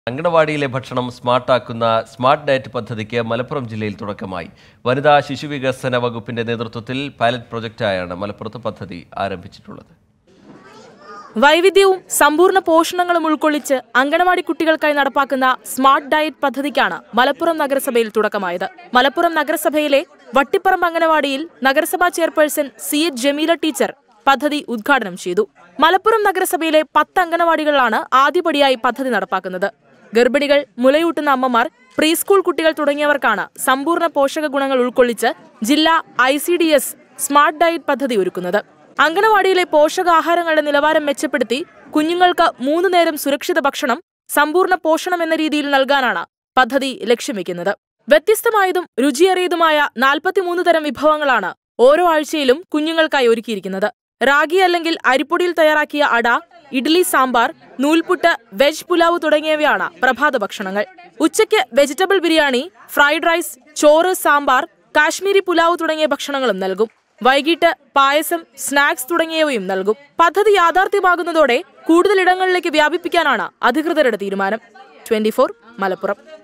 അങ്കണവാടിയിലെ ഭക്ഷണം സ്മാർട്ടാക്കുന്ന smart diet പദ്ധതിക്ക് മലപ്പുറം ജില്ലയിൽ തുടക്കമായി വനിതാ ശിശുവികസന വകുപ്പിന്റെ നേതൃത്വത്തിൽ പൈലറ്റ് പ്രൊജക്റ്റായാണ് മലപ്പുറത്ത് പദ്ധതി ആരംഭിച്ചിട്ടുള്ളത് വൈവിധ്യവും സമ്പൂർണ്ണ പോഷണങ്ങളും ഉൾക്കൊള്ളിച്ച് അങ്കണവാടി കുട്ടികൾക്കായി നടപ്പാക്കുന്ന സ്മാർട്ട് ഡയറ്റ് പദ്ധതിക്കാണ് മലപ്പുറം നഗരസഭയിൽ തുടക്കമായത് മലപ്പുറം നഗരസഭയിലെ വട്ടിപ്പറമ്പ് അങ്കണവാടിയിൽ നഗരസഭാ chairperson C H Jameela teacher പദ്ധതി ഉദ്ഘാടനം ചെയ്തു മലപ്പുറം നഗരസഭയിലെ പത്ത് അങ്കണവാടികളിലാണ് ആദ്യപടിയായി പദ്ധതി നടപ്പാക്കുന്നത് ഗർഭിണികൾ മുലയൂട്ടുന്ന അമ്മമാർ പ്രീ സ്കൂൾ കുട്ടികൾ തുടങ്ങിയവർക്കാണ് സമ്പൂർണ്ണ പോഷക ഗുണങ്ങൾ ഉൾക്കൊള്ളിച്ച് ജില്ലാ I C D S smart diet പദ്ധതി ഒരുക്കുന്നത് അങ്കണവാടിയിലെ പോഷകാഹാരങ്ങളുടെ നിലവാരം മെച്ചപ്പെടുത്തി കുഞ്ഞുങ്ങൾക്ക് മൂന്ന് നേരം സുരക്ഷിത ഭക്ഷണം സമ്പൂർണ്ണ പോഷണം എന്ന രീതിയിൽ നൽകാനാണ് പദ്ധതി ലക്ഷ്യം വെക്കുന്നത് വ്യത്യസ്തമായതും രുചിയേറിയതുമായ നാൽപ്പത്തിമൂന്ന് തരം വിഭവങ്ങളാണ് ഓരോ ആഴ്ചയിലും കുഞ്ഞുങ്ങൾക്കായി ഒരുക്കിയിരിക്കുന്നത് റാഗി അല്ലെങ്കിൽ അരിപ്പൊടിയിൽ തയ്യാറാക്കിയ അട ഇഡ്ലി സാമ്പാർ നൂൽപുട്ട് വെജ് പുലാവ് തുടങ്ങിയവയാണ് പ്രഭാത ഭക്ഷണങ്ങൾ ഉച്ചയ്ക്ക് വെജിറ്റബിൾ ബിരിയാണി ഫ്രൈഡ് റൈസ് ചോറ് സാമ്പാർ കാശ്മീരി പുലാവ് തുടങ്ങിയ ഭക്ഷണങ്ങളും നൽകും വൈകിട്ട് പായസം സ്നാക്സ് തുടങ്ങിയവയും നൽകും പദ്ധതി യാഥാർത്ഥ്യമാകുന്നതോടെ കൂടുതൽ ഇടങ്ങളിലേക്ക് വ്യാപിപ്പിക്കാനാണ് അധികൃതരുടെ തീരുമാനം ട്വന്റി മലപ്പുറം